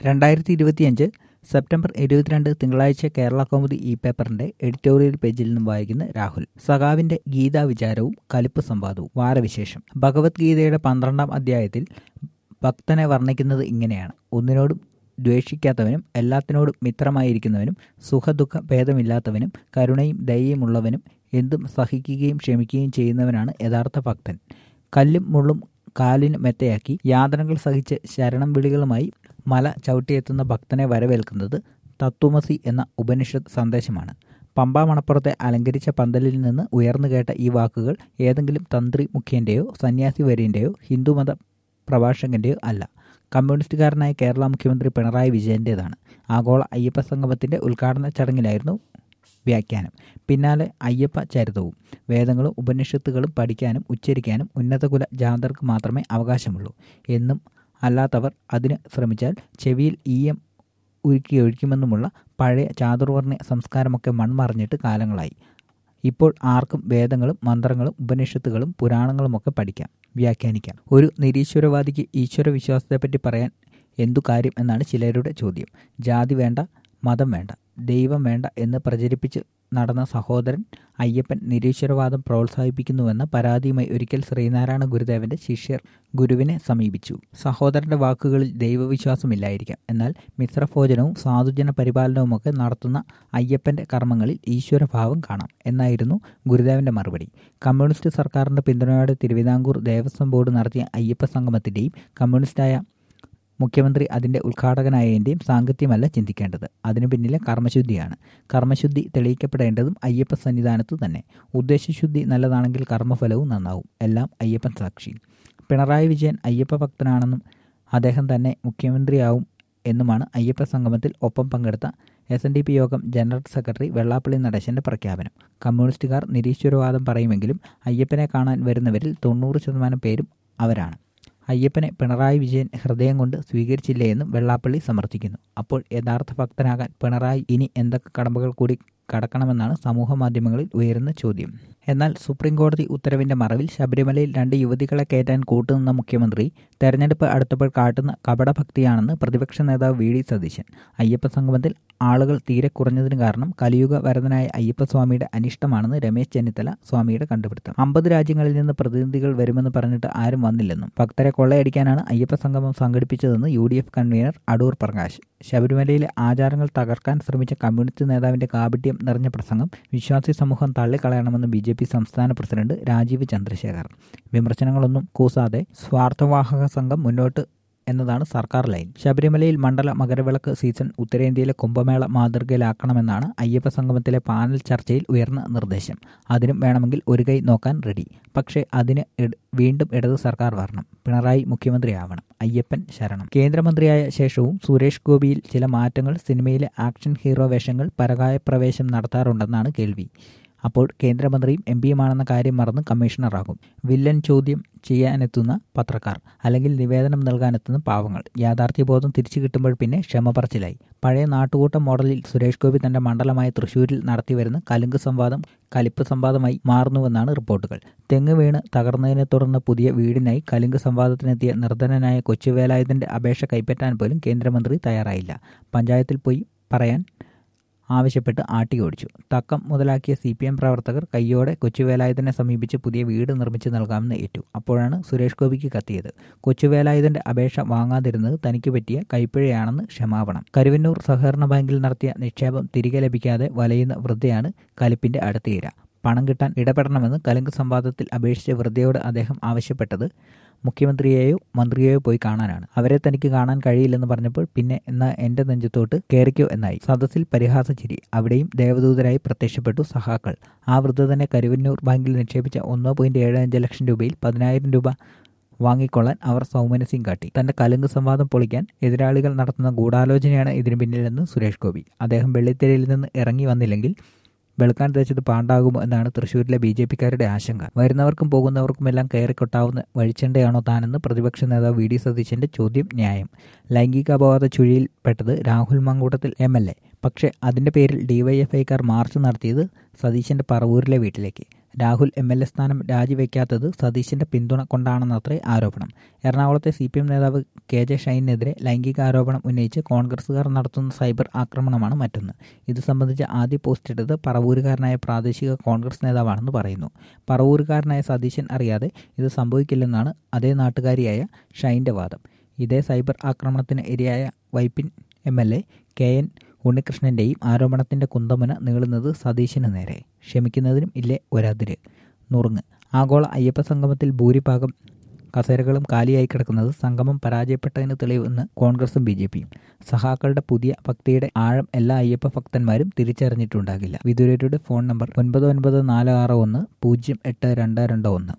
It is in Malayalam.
രണ്ടായിരത്തി ഇരുപത്തിയഞ്ച് സെപ്റ്റംബർ ഇരുപത്തിരണ്ട് തിങ്കളാഴ്ച കേരള കൗമുദി ഇ പേപ്പറിന്റെ എഡിറ്റോറിയൽ പേജിൽ നിന്നും വായിക്കുന്ന രാഹുൽ സഖാവിന്റെ ഗീതാ വിചാരവും കലിപ്പ് സംവാദവും വാരവിശേഷം ഭഗവത്ഗീതയുടെ പന്ത്രണ്ടാം അധ്യായത്തിൽ ഭക്തനെ വർണ്ണിക്കുന്നത് ഇങ്ങനെയാണ് ഒന്നിനോടും ദ്വേഷിക്കാത്തവനും എല്ലാത്തിനോടും മിത്രമായിരിക്കുന്നവനും സുഖദുഃഖ ഭേദമില്ലാത്തവനും കരുണയും ദയയുമുള്ളവനും എന്തും സഹിക്കുകയും ക്ഷമിക്കുകയും ചെയ്യുന്നവനാണ് യഥാർത്ഥ ഭക്തൻ കല്ലും മുള്ളും കാലിന് മെത്തയാക്കി യാതനകൾ സഹിച്ച് ശരണം വിളികളുമായി മല ചവിട്ടിയെത്തുന്ന ഭക്തനെ വരവേൽക്കുന്നത് തത്വമസി എന്ന ഉപനിഷത്ത് സന്ദേശമാണ് പമ്പാ മണപ്പുറത്തെ അലങ്കരിച്ച പന്തലിൽ നിന്ന് ഉയർന്നു കേട്ട ഈ വാക്കുകൾ ഏതെങ്കിലും തന്ത്രി മുഖ്യന്റെയോ സന്യാസി വര്യന്റെയോ ഹിന്ദുമത പ്രഭാഷകന്റെയോ അല്ല കമ്മ്യൂണിസ്റ്റുകാരനായ കേരള മുഖ്യമന്ത്രി പിണറായി വിജയന്റേതാണ് ആഗോള അയ്യപ്പ സംഗമത്തിന്റെ ഉദ്ഘാടന ചടങ്ങിലായിരുന്നു വ്യാഖ്യാനം പിന്നാലെ അയ്യപ്പ ചരിതവും വേദങ്ങളും ഉപനിഷത്തുകളും പഠിക്കാനും ഉച്ചരിക്കാനും ഉന്നതകുല ജാതർക്ക് മാത്രമേ അവകാശമുള്ളൂ എന്നും അല്ലാത്തവർ അതിന് ശ്രമിച്ചാൽ ചെവിയിൽ ഈയം ഉരുക്കി ഒഴിക്കുമെന്നുമുള്ള പഴയ ചാതുർവർണ്ണ സംസ്കാരമൊക്കെ മൺമറിഞ്ഞിട്ട് കാലങ്ങളായി ഇപ്പോൾ ആർക്കും വേദങ്ങളും മന്ത്രങ്ങളും ഉപനിഷത്തുകളും പുരാണങ്ങളുമൊക്കെ പഠിക്കാം വ്യാഖ്യാനിക്കാം ഒരു നിരീശ്വരവാദിക്ക് ഈശ്വര വിശ്വാസത്തെപ്പറ്റി പറയാൻ എന്തു കാര്യം എന്നാണ് ചിലരുടെ ചോദ്യം ജാതി വേണ്ട മതം വേണ്ട ദൈവം വേണ്ട എന്ന് പ്രചരിപ്പിച്ച് നടന്ന സഹോദരൻ അയ്യപ്പൻ നിരീശ്വരവാദം പ്രോത്സാഹിപ്പിക്കുന്നുവെന്ന പരാതിയുമായി ഒരിക്കൽ ശ്രീനാരായണ ഗുരുദേവന്റെ ശിഷ്യർ ഗുരുവിനെ സമീപിച്ചു സഹോദരന്റെ വാക്കുകളിൽ ദൈവവിശ്വാസമില്ലായിരിക്കാം എന്നാൽ മിശ്രഭോജനവും സാധുജന പരിപാലനവുമൊക്കെ നടത്തുന്ന അയ്യപ്പന്റെ കർമ്മങ്ങളിൽ ഈശ്വരഭാവം കാണാം എന്നായിരുന്നു ഗുരുദേവന്റെ മറുപടി കമ്മ്യൂണിസ്റ്റ് സർക്കാരിന്റെ പിന്തുണയോടെ തിരുവിതാംകൂർ ദേവസ്വം ബോർഡ് നടത്തിയ അയ്യപ്പ സംഗമത്തിന്റെയും കമ്മ്യൂണിസ്റ്റായ മുഖ്യമന്ത്രി അതിന്റെ ഉദ്ഘാടകനായതിൻ്റെയും സാങ്കത്യമല്ല ചിന്തിക്കേണ്ടത് അതിനു പിന്നിലെ കർമ്മശുദ്ധിയാണ് കർമ്മശുദ്ധി തെളിയിക്കപ്പെടേണ്ടതും അയ്യപ്പ സന്നിധാനത്തു തന്നെ ഉദ്ദേശശുദ്ധി നല്ലതാണെങ്കിൽ കർമ്മഫലവും നന്നാവും എല്ലാം അയ്യപ്പൻ സാക്ഷി പിണറായി വിജയൻ അയ്യപ്പ ഭക്തനാണെന്നും അദ്ദേഹം തന്നെ മുഖ്യമന്ത്രിയാവും എന്നുമാണ് അയ്യപ്പ സംഗമത്തിൽ ഒപ്പം പങ്കെടുത്ത S N D P Yogam general secretary Vellappally നടേശന്റെ പ്രഖ്യാപനം കമ്മ്യൂണിസ്റ്റുകാർ നിരീശ്വരവാദം പറയുമെങ്കിലും അയ്യപ്പനെ കാണാൻ വരുന്നവരിൽ തൊണ്ണൂറ് ശതമാനം പേരും അവരാണ് അയ്യപ്പനെ പിണറായി വിജയൻ ഹൃദയം കൊണ്ട് സ്വീകരിച്ചില്ലേ എന്നും വെള്ളാപ്പള്ളി സമർത്ഥിക്കുന്നു അപ്പോൾ യഥാർത്ഥ ഭക്തനാകാൻ പിണറായി ഇനി എന്തൊക്കെ കടമ്പകൾ കൂടി കടക്കണമെന്നാണ് സമൂഹ മാധ്യമങ്ങളിൽ ഉയരുന്ന ചോദ്യം എന്നാൽ സുപ്രീം കോടതി ഉത്തരവിന്റെ മറവിൽ ശബരിമലയിൽ രണ്ട് യുവതികളെ കയറ്റാൻ കൂട്ടുനിന്ന മുഖ്യമന്ത്രി തെരഞ്ഞെടുപ്പ് അടുത്തപ്പോൾ കാട്ടുന്ന കപടഭക്തിയാണെന്ന് പ്രതിപക്ഷ നേതാവ് വി ഡി സതീശൻ അയ്യപ്പ സംഗമത്തിൽ ആളുകൾ തീരെ കുറഞ്ഞതിന് കാരണം കലിയുഗ വരദനായ അയ്യപ്പസ്വാമിയുടെ അനിഷ്ടമാണെന്ന് രമേശ് ചെന്നിത്തല സ്വാമിയുടെ കണ്ടുപിടുത്തം അമ്പത് രാജ്യങ്ങളിൽ നിന്ന് പ്രതിനിധികൾ വരുമെന്ന് പറഞ്ഞിട്ട് ആരും വന്നില്ലെന്നും ഭക്തരെ കൊള്ളയടിക്കാനാണ് അയ്യപ്പ സംഗമം സംഘടിപ്പിച്ചതെന്ന് U D F convener Adoor Prakash ശബരിമലയിലെ ആചാരങ്ങൾ തകർക്കാൻ ശ്രമിച്ച കമ്മ്യൂണിസ്റ്റ് നേതാവിന്റെ കാപട്യം നിറഞ്ഞ പ്രസംഗം വിശ്വാസി സമൂഹം തള്ളിക്കളയണമെന്ന് ബി ജെ പി സംസ്ഥാന പ്രസിഡന്റ് രാജീവ് ചന്ദ്രശേഖർ വിമർശനങ്ങളൊന്നും കൂസാതെ സ്വാർത്ഥവാഹക സംഘം മുന്നോട്ട് എന്നതാണ് സർക്കാർ ലൈൻ ശബരിമലയിൽ മണ്ഡല മകരവിളക്ക് സീസൺ ഉത്തരേന്ത്യയിലെ കുംഭമേള മാതൃകയിലാക്കണമെന്നാണ് അയ്യപ്പ സംഗമത്തിലെ പാനൽ ചർച്ചയിൽ ഉയർന്ന നിർദ്ദേശം അതിനും വേണമെങ്കിൽ ഒരു കൈ നോക്കാൻ റെഡി പക്ഷേ അതിന് വീണ്ടും ഇടത് സർക്കാർ വരണം പിണറായി മുഖ്യമന്ത്രിയാവണം അയ്യപ്പൻ ശരണം കേന്ദ്രമന്ത്രിയായ ശേഷവും സുരേഷ് ഗോപിയിൽ ചില മാറ്റങ്ങൾ സിനിമയിലെ ആക്ഷൻ ഹീറോ വേഷങ്ങൾ പരകായ പ്രവേശം നടത്താറുണ്ടെന്നാണ് കേൾവി അപ്പോൾ കേന്ദ്രമന്ത്രിയും എം പിയുമാണെന്ന കാര്യം മറന്ന് കമ്മീഷണറാകും വില്ലൻ ചോദ്യം ചെയ്യാനെത്തുന്ന പത്രക്കാർ അല്ലെങ്കിൽ നിവേദനം നൽകാനെത്തുന്ന പാവങ്ങൾ യാഥാർത്ഥ്യബോധം തിരിച്ചു കിട്ടുമ്പോൾ പിന്നെ ക്ഷമ പറച്ചിലായി പഴയ നാട്ടുകൂട്ടം മോഡലിൽ സുരേഷ് ഗോപി തന്റെ മണ്ഡലമായ തൃശൂരിൽ നടത്തിവരുന്ന കലുങ്ക് സംവാദം കലിപ്പ് സംവാദമായി മാറുന്നുവെന്നാണ് റിപ്പോർട്ടുകൾ തെങ്ങ് വീണ് തകർന്നതിനെ തുടർന്ന് പുതിയ വീടിനായി കലുങ്ക് സംവാദത്തിനെത്തിയ നിർധനനായ കൊച്ചുവേലായുധന്റെ അപേക്ഷ കൈപ്പറ്റാൻ പോലും കേന്ദ്രമന്ത്രി തയ്യാറായില്ല പഞ്ചായത്തിൽ പോയി പറയാൻ ആവശ്യപ്പെട്ട് ആട്ടി ഓടിച്ചു തക്കം മുതലാക്കിയ സി പി എം പ്രവർത്തകർ കയ്യോടെ കൊച്ചുവേലായുധനെ സമീപിച്ച് പുതിയ വീട് നിർമ്മിച്ച് നൽകാമെന്ന് ഏറ്റു അപ്പോഴാണ് സുരേഷ് ഗോപിക്ക് കത്തിയത് കൊച്ചുവേലായുധന്റെ അപേക്ഷ വാങ്ങാതിരുന്നത് തനിക്ക് പറ്റിയ കൈപ്പിഴയാണെന്ന് ക്ഷമാപണം കരുവന്നൂർ സഹകരണ ബാങ്കിൽ നടത്തിയ നിക്ഷേപം തിരികെ ലഭിക്കാതെ വലയുന്ന വൃദ്ധയാണ് കലിപ്പിന്റെ അടുത്തീര പണം കിട്ടാൻ ഇടപെടണമെന്ന് കലുങ്ക് സംവാദത്തിൽ അപേക്ഷിച്ച വൃദ്ധയോട് അദ്ദേഹം ആവശ്യപ്പെട്ടത് മുഖ്യമന്ത്രിയെയോ മന്ത്രിയെയോ പോയി കാണാനാണ് അവരെ തനിക്ക് കാണാൻ കഴിയില്ലെന്ന് പറഞ്ഞപ്പോൾ പിന്നെ എന്ന എന്റെ നെഞ്ചത്തോട്ട് കയറിക്കോ എന്നായി സദസ്സിൽ പരിഹാസ ചിരി അവിടെയും ദേവദൂതരായി പ്രത്യക്ഷപ്പെട്ടു സഹാക്കൾ ആ വൃദ്ധ തന്നെ കരുവന്നൂർ ബാങ്കിൽ നിക്ഷേപിച്ച ഒന്നോ പോയിന്റ് ഏഴ് അഞ്ച് ലക്ഷം രൂപയിൽ പതിനായിരം രൂപ വാങ്ങിക്കൊള്ളാൻ അവർ സൗമനസ്യം കാട്ടി തന്റെ കലുങ്ക് സംവാദം പൊളിക്കാൻ എതിരാളികൾ നടത്തുന്ന ഗൂഢാലോചനയാണ് ഇതിനു പിന്നിലെന്ന് സുരേഷ് ഗോപി അദ്ദേഹം വെള്ളിത്തിരയിൽ നിന്ന് ഇറങ്ങി വന്നില്ലെങ്കിൽ വെളുക്കാൻ തേച്ചത് പാണ്ടാകുമോ എന്നാണ് തൃശൂരിലെ ബി ജെ പിക്കാരുടെ ആശങ്ക വരുന്നവർക്കും പോകുന്നവർക്കുമെല്ലാം കയറിക്കൊട്ടാവുന്ന വഴിച്ചെണ്ടയാണോ താനെന്ന് പ്രതിപക്ഷ നേതാവ് വി ഡി സതീശന്റെ ചോദ്യം ന്യായം ലൈംഗിക അപവാദ ചുഴിയിൽപ്പെട്ടത് Rahul Mamkootathil M L A പക്ഷേ അതിന്റെ പേരിൽ ഡിവൈഎഫ്ഐക്കാർ മാർച്ച് നടത്തിയത് സതീശന്റെ പറവൂരിലെ വീട്ടിലേക്ക് രാഹുൽ എം എൽ എ സ്ഥാനം രാജിവെക്കാത്തത് സതീശിന്റെ പിന്തുണ കൊണ്ടാണെന്നത്രേ ആരോപണം എറണാകുളത്തെ സി പി എം നേതാവ് കെ ജെ ഷൈനെതിരെ ലൈംഗിക ആരോപണം ഉന്നയിച്ച് കോൺഗ്രസുകാർ നടത്തുന്ന സൈബർ ആക്രമണമാണ് മറ്റൊന്ന് ഇത് സംബന്ധിച്ച് ആദ്യ പോസ്റ്റ് ഇട്ടത് പറവൂരുകാരനായ പ്രാദേശിക കോൺഗ്രസ് നേതാവാണെന്ന് പറയുന്നു പറവൂരുകാരനായ സതീശൻ അറിയാതെ ഇത് സംഭവിക്കില്ലെന്നാണ് അതേ നാട്ടുകാരിയായ ഷൈൻ്റെ വാദം ഇതേ സൈബർ ആക്രമണത്തിന് ഇരയായ Vypin M L A K N ഉണ്ണികൃഷ്ണന്റെയും ആരോപണത്തിന്റെ കുന്തമുന നീളുന്നത് സതീശന് നേരെ ക്ഷമിക്കുന്നതിനും ഇല്ലേ ഒരതിര് നുറുങ്ങ് ആഗോള അയ്യപ്പ സംഗമത്തിൽ ഭൂരിഭാഗം കസേരകളും കാലിയായി കിടക്കുന്നത് സംഗമം പരാജയപ്പെട്ടതിന് തെളിവെന്ന് കോൺഗ്രസും ബി ജെ പിയും സഹാക്കളുടെ പുതിയ ഭക്തിയുടെ ആഴം എല്ലാ അയ്യപ്പ ഭക്തന്മാരും തിരിച്ചറിഞ്ഞിട്ടുണ്ടാകില്ല വിദുരരുടെ ഫോൺ നമ്പർ ഒൻപത് ഒൻപത് നാല് ആറ് ഒന്ന് പൂജ്യം എട്ട് രണ്ട് രണ്ട് ഒന്ന്